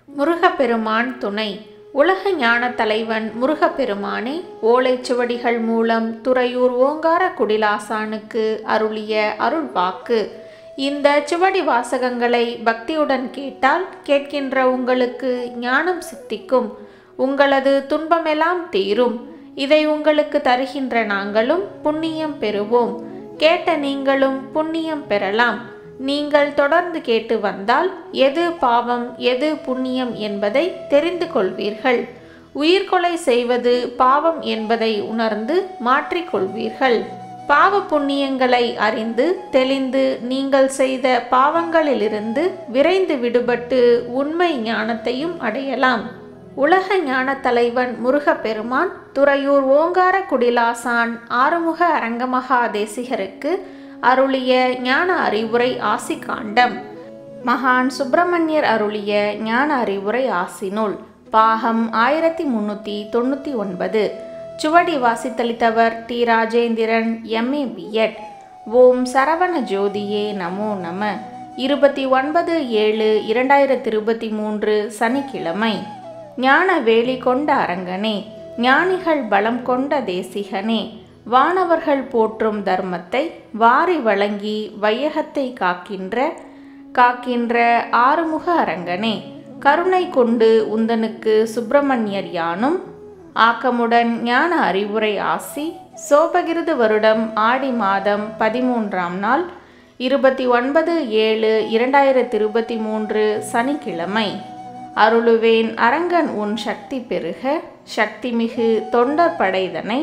முருகப்பெருமான் துணை உலக ஞான தலைவன் முருகப்பெருமானே ஓலைச்சுவடிகள் மூலம் துறையூர் ஓங்கார குடிலாசானுக்கு அருளிய அருள் வாக்கு இந்த சுவடி வாசகங்களை பக்தியுடன் கேட்டால் கேட்கின்ற உங்களுக்கு ஞானம் சித்திக்கும் உங்களது துன்பமெல்லாம் தீரும் இதை உங்களுக்கு தருகின்ற நாங்களும் புண்ணியம் பெறுவோம் கேட்ட நீங்களும் புண்ணியம் பெறலாம் நீங்கள் தொடர்ந்து கேட்டு வந்தால் எது பாவம் எது புண்ணியம் என்பதை தெரிந்து கொள்வீர்கள் உயிர்கொலை செய்வது பாவம் என்பதை உணர்ந்து மாற்றிக்கொள்வீர்கள் பாவ புண்ணியங்களை அறிந்து தெளிந்து நீங்கள் செய்த பாவங்களிலிருந்து விரைந்து விடுபட்டு உண்மை ஞானத்தையும் அடையலாம் உலக ஞான தலைவன் முருகப்பெருமான் துறையூர் ஓங்கார குடிலாசான் ஆறுமுக அரங்கமகா தேசிகருக்கு அருளிய ஞான அறிவுரை ஆசி காண்டம் மகான் சுப்பிரமணியர் அருளிய ஞான அறிவுரை ஆசி நூல் பாகம் ஆயிரத்தி முன்னூற்றி தொண்ணூற்றி ஒன்பது சுவடி வாசித்தளித்தவர் டி ராஜேந்திரன் எம்ஏ பிஎட் ஓம் சரவண ஜோதியே நமோ நம இருபத்தி ஒன்பது ஏழு இரண்டாயிரத்தி இருபத்தி மூன்று சனிக்கிழமை ஞான வேலி கொண்ட அரங்கனே ஞானிகள் பலம் கொண்ட தேசிகனே வானவர்கள் போற்றும் தர்மத்தை வாரி வழங்கி வையகத்தை காக்கின்ற காக்கின்ற ஆறுமுக அரங்கனே கருணை கொண்டு உந்தனுக்கு சுப்பிரமணியர் யானும் ஆக்கமுடன் ஞான அறிவுரை ஆசி சோபகிருது வருடம் ஆடி மாதம் பதிமூன்றாம் நாள் இருபத்தி ஒன்பது ஏழு இரண்டாயிரத்தி இருபத்தி மூன்று சனிக்கிழமை அருளுவேன் அரங்கன் உன் சக்தி பெருக சக்திமிகு தொண்டர் படைதனை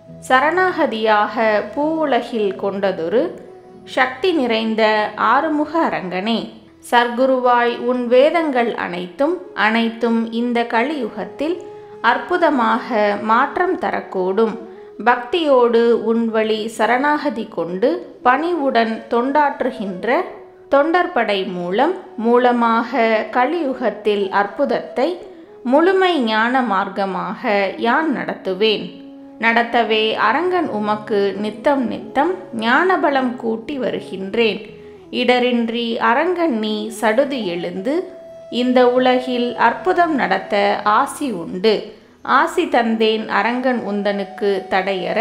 சரணாகதியாக பூவுலகில் கொண்டதொரு சக்தி நிறைந்த ஆறுமுக அரங்கனே சர்க்குருவாய் உன் வேதங்கள் அனைத்தும் அனைத்தும் இந்த கலியுகத்தில் அற்புதமாக மாற்றம் தரக்கூடும் பக்தியோடு உன் வழி சரணாகதி கொண்டு பணிவுடன் தொண்டாற்றுகின்ற தொண்டர்படை மூலம் மூலமாக கலியுகத்தில் அற்புதத்தை முழுமை ஞான மார்க்கமாக யான் நடத்துவேன் நடத்தவே அரங்கன் உமக்கு நித்தம் நித்தம் ஞானபலம் கூட்டி வருகின்றேன் இடரின்றி அரங்கன் நீ சடுதி எழுந்து இந்த உலகில் அற்புதம் நடத்த ஆசி உண்டு ஆசி தந்தேன் அரங்கன் உந்தனுக்கு தடையற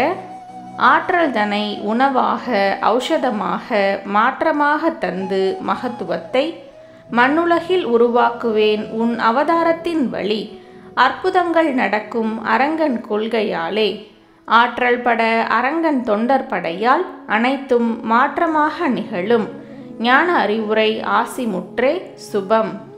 ஆற்றல் தனை உணவாக ஔஷதமாக மாற்றமாக தந்து மகத்துவத்தை மண்ணுலகில் உருவாக்குவேன் உன் அவதாரத்தின் வழி அற்புதங்கள் நடக்கும் அரங்கன் கொள்கையாலே ஆற்றல் பட அரங்கன் தொண்டர் படையால் அனைத்தும் மாற்றமாக நிகழும் ஞான அறிவுரை ஆசி முற்றே சுபம்